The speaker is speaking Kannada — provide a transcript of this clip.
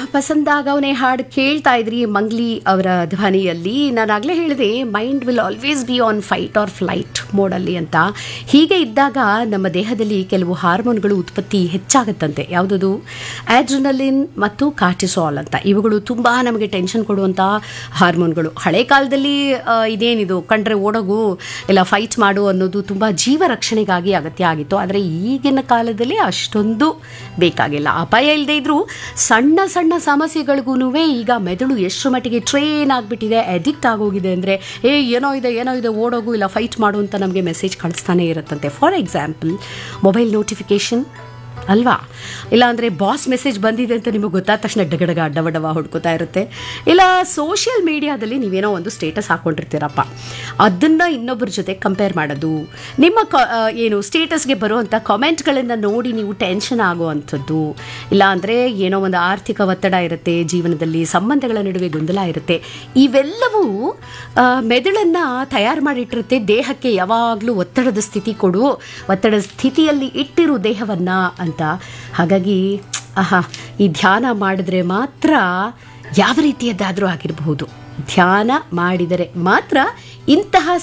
ಪಸಂದಾಗವನೇ ಹಾಡು ಕೇಳ್ತಾ ಇದ್ರಿ ಮಂಗ್ಲಿ ಅವರ ಧ್ವನಿಯಲ್ಲಿ ನಾನು ಆಗಲೇ ಹೇಳಿದೆ mind will always be on fight or flight ಮೋಡಲ್ಲಿ ಅಂತ ಹೀಗೆ ಇದ್ದಾಗ ನಮ್ಮ ದೇಹದಲ್ಲಿ ಕೆಲವು ಹಾರ್ಮೋನ್ಗಳು ಉತ್ಪತ್ತಿ ಹೆಚ್ಚಾಗುತ್ತಂತೆ ಯಾವುದದು ಆಡ್ರಿನಲಿನ್ ಮತ್ತು ಕಾರ್ಟಿಸಾಲ್ ಅಂತ ಇವುಗಳು ತುಂಬ ನಮಗೆ ಟೆನ್ಷನ್ ಕೊಡುವಂಥ ಹಾರ್ಮೋನ್ಗಳು ಹಳೆ ಕಾಲದಲ್ಲಿ ಆ, ಇದೇನಿದು ಕಂಡ್ರೆ ಓಡೋಗು ಇಲ್ಲ ಫೈಟ್ ಮಾಡು ಅನ್ನೋದು ತುಂಬ ಜೀವ ರಕ್ಷಣೆಗಾಗಿ ಅಗತ್ಯ ಆಗಿತ್ತು ಆದರೆ ಈಗಿನ ಕಾಲದಲ್ಲಿ ಅಷ್ಟೊಂದು ಬೇಕಾಗಿಲ್ಲ ಅಪಾಯ ಇಲ್ಲದೆ ಇದ್ರೂ ಸಣ್ಣ ಸಣ್ಣ ಸಮಸ್ಯೆಗಳಿಗೂ ಈಗ ಮೆದುಳು ಎಷ್ಟು ಮಟ್ಟಿಗೆ ಟ್ರೈನ್ ಆಗಿಬಿಟ್ಟಿದೆ ಅಡಿಕ್ಟ್ ಆಗೋಗಿದೆ ಅಂದರೆ ಏ ಏನೋ ಇದೆ ಏನೋ ಇದೆ ಓಡೋಗು ಇಲ್ಲ ಫೈಟ್ ಮಾಡು ಅಂತ ನಮಗೆ ಮೆಸೇಜ್ ಕಳಿಸ್ತಾನೆ ಇರುತ್ತಂತೆ ಫಾರ್ ಎಕ್ಸಾಂಪಲ್ ಮೊಬೈಲ್ ನೋಟಿಫಿಕೇಶನ್ ಅಲ್ವಾ ಇಲ್ಲಾಂದರೆ ಬಾಸ್ ಮೆಸೇಜ್ ಬಂದಿದೆ ಅಂತ ನಿಮಗೆ ಗೊತ್ತಾದ ತಕ್ಷಣ ಡಗಡಗ ಡವಡವ ಹೊಡ್ಕೋತಾ ಇರುತ್ತೆ ಇಲ್ಲ ಸೋಷಿಯಲ್ ಮೀಡಿಯಾದಲ್ಲಿ ನೀವೇನೋ ಒಂದು ಸ್ಟೇಟಸ್ ಹಾಕ್ಕೊಂಡಿರ್ತೀರಪ್ಪ ಅದನ್ನು ಇನ್ನೊಬ್ಬರ ಜೊತೆ ಕಂಪೇರ್ ಮಾಡೋದು ನಿಮ್ಮ ಕ ಆ, ಏನು ಸ್ಟೇಟಸ್ಗೆ ಬರುವಂಥ ಕಾಮೆಂಟ್ಗಳನ್ನು ನೋಡಿ ನೀವು ಟೆನ್ಷನ್ ಆಗುವಂಥದ್ದು ಇಲ್ಲ ಅಂದರೆ ಏನೋ ಒಂದು ಆರ್ಥಿಕ ಒತ್ತಡ ಇರುತ್ತೆ ಜೀವನದಲ್ಲಿ ಸಂಬಂಧಗಳ ನಡುವೆ ಗೊಂದಲ ಇರುತ್ತೆ ಇವೆಲ್ಲವೂ ಆ, ಮೆದುಳನ್ನು ತಯಾರು ಮಾಡಿಟ್ಟಿರುತ್ತೆ ದೇಹಕ್ಕೆ ಯಾವಾಗಲೂ ಒತ್ತಡದ ಸ್ಥಿತಿ ಕೊಡು ಒತ್ತಡದ ಸ್ಥಿತಿಯಲ್ಲಿ ಇಟ್ಟಿರು ದೇಹವನ್ನು ಅಂತ ಹಾಗಾಗಿ ಆಹಾ ಈ ಧ್ಯಾನ ಮಾಡಿದ್ರೆ ಮಾತ್ರ ಯಾವ ರೀತಿಯದ್ದಾದರೂ ಆಗಿರಬಹುದು ಧ್ಯಾನ ಮಾಡಿದರೆ ಮಾತ್ರ ಇಂತಹ